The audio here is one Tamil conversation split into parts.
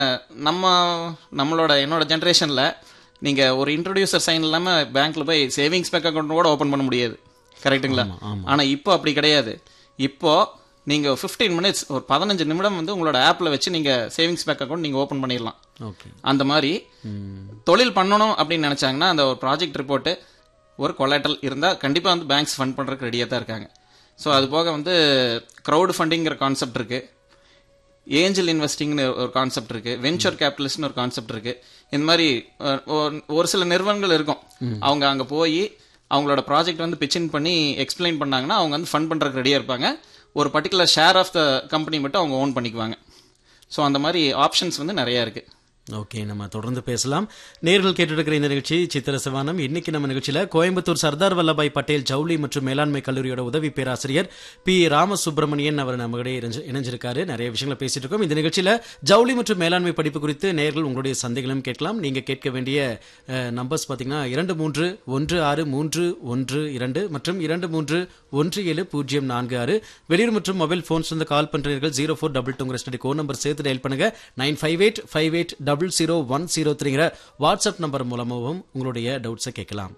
நம்ம நம்மளோட என்னோட ஜென்ரேஷனில் நீங்கள் ஒரு இன்ட்ரடியூசர் சைன் இல்லாமல் பேங்க்கில் போய் சேவிங்ஸ் பேங்க் அக்கௌண்ட் கூட ஓப்பன் பண்ண முடியாது கரெக்ட்டுங்களா ஆனால் இப்போ அப்படி கிடையாது இப்போ நீங்கள் ஃபிஃப்டீன் மினிட்ஸ் ஒரு பதினஞ்சு நிமிடம் வந்து உங்களோட ஆப்பில் வச்சு நீங்கள் சேவிங்ஸ் பேங்க் அக்கௌண்ட் நீங்கள் ஓப்பன் பண்ணிடலாம் ஓகே அந்த மாதிரி தொழில் பண்ணணும் அப்படின்னு நினச்சாங்கன்னா அந்த ஒரு ப்ராஜெக்ட் ரிப்போர்ட்டு ஒரு கொலாட்டல் இருந்தால் கண்டிப்பாக வந்து பேங்க்ஸ் ஃபண்ட் பண்ணுறதுக்கு ரெடியாக தான் இருக்காங்க ஸோ அது போக வந்து க்ரௌட் ஃபண்டிங்கிற கான்செப்ட் இருக்குது ஏஞ்சல் இன்வெஸ்டிங்னு ஒரு கான்செப்ட் இருக்குது வெஞ்சர் கேபிட்டலிஸ்ட்னு ஒரு கான்செப்ட் இருக்குது இந்த மாதிரி அஹ், ஒரு- ஒரு சில நிறுவனங்கள் இருக்கும் அவங்க அங்கே போய் அவங்களோட ப்ராஜெக்ட் வந்து பிச்சின் பண்ணி எக்ஸ்பிளைன் பண்ணாங்கன்னா அவங்க வந்து ஃபண்ட் பண்ணுறதுக்கு ரெடியாக இருப்பாங்க ஒரு particular share of the company மட்டும் அவங்க ஓன் பண்ணிக்குவாங்க ஸோ அந்த மாதிரி ஆப்ஷன்ஸ் வந்து நிறையா இருக்குது ஓகே நம்ம தொடர்ந்து பேசலாம் நேர்கள் கேட்டுருக்கிற இந்த நிகழ்ச்சி சித்திர சிவானம் இன்னைக்கு நம்ம நிகழ்ச்சியில கோயம்புத்தூர் சர்தார் வல்லபாய் பட்டேல் ஜவுளி மற்றும் மேலாண்மை கல்லூரியோட உதவி பேராசிரியர் பி ராமசுப்ரமணியன் அவர் நம்மகிட்ட இணைஞ்சு- இணைஞ்சிருக்காரு நிறைய விஷயங்களை பேசிட்டு இருக்கோம் இந்த நிகழ்ச்சியில ஜவுளி மற்றும் மேலாண்மை படிப்பு குறித்து நேர்கள் உங்களுடைய சந்தைகளும் கேட்கலாம் நீங்க கேட்க வேண்டிய நம்பர்ஸ் பாத்தீங்கன்னா இரண்டு மூன்று ஒன்று ஆறு மூன்று ஒன்று இரண்டு மற்றும் இரண்டு மூன்று ஒன்று ஏழு பூஜ்ஜியம் நான்கு ஆறு வெளியூர் மற்றும் மொபைல் போன்ஸ் வந்து கால் பண்றீர்கள் ஜீரோ ஃபோர் டபுள் டூங்கிற ஸ்டடி கோட் நம்பர் சேர்த்து டயல் பண்ணுங்க nine five eight five eight double zero one zero த்ரீங்கிற வாட்ஸ்அப் நம்பர் மூலமாகவும் உங்களுடைய டவுட்ஸை கேட்கலாம்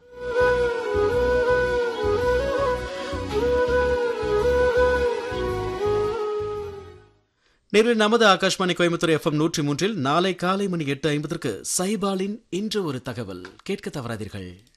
நேரில் நமது ஆகாஷ்வாணி கோயம்புத்தூர் எஃப்எம் நூற்றி மூன்றில் நாளை காலை மணி எட்டு ஐம்பதற்கு சைபாலின் இன்று ஒரு தகவல் கேட்க தவறாதீர்கள்